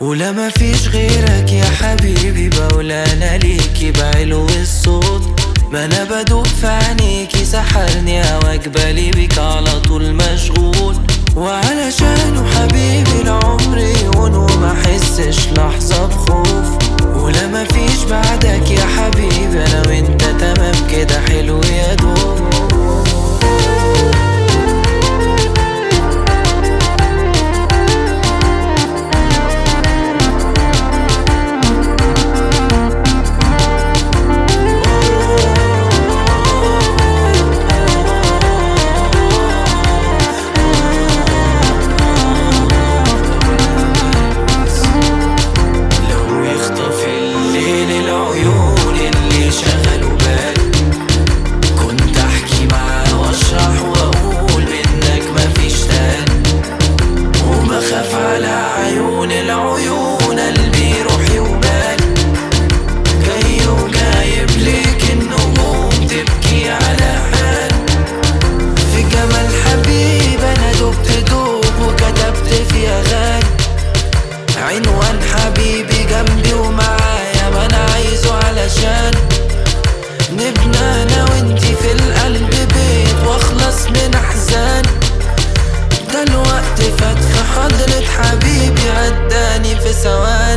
ولا ما فيش غيرك يا حبيبي بقول انا ليكي بعلو الصوت ما انا بدوب في عينيكي سحرني هواك بالي بيك على طول مشغول وعلشانه حبيبي العمر يهون وما احسش لحظة بخوف ولا ما فيش بعدك يا حبيبي انا وانت تمام كده حلو يا دوب لو يخطف الليل العيون اللي شغلوا بالي كنت احكي معاه واشرح واقول منك مفيش تاني وبخاف على عيون العيون قلبي روحي وبالي جاي وجايب ليك النجوم تبكي على حالي في جمال حبيب انا دبت دوب وكتبت في اغاني عنوان حبيبي جنبي ومعايا ما انا عايزه علشان نبنى انا وانتي في القلب بيت واخلص من احزاني ده الوقت فات في حضرة حبيبي عداني في ثواني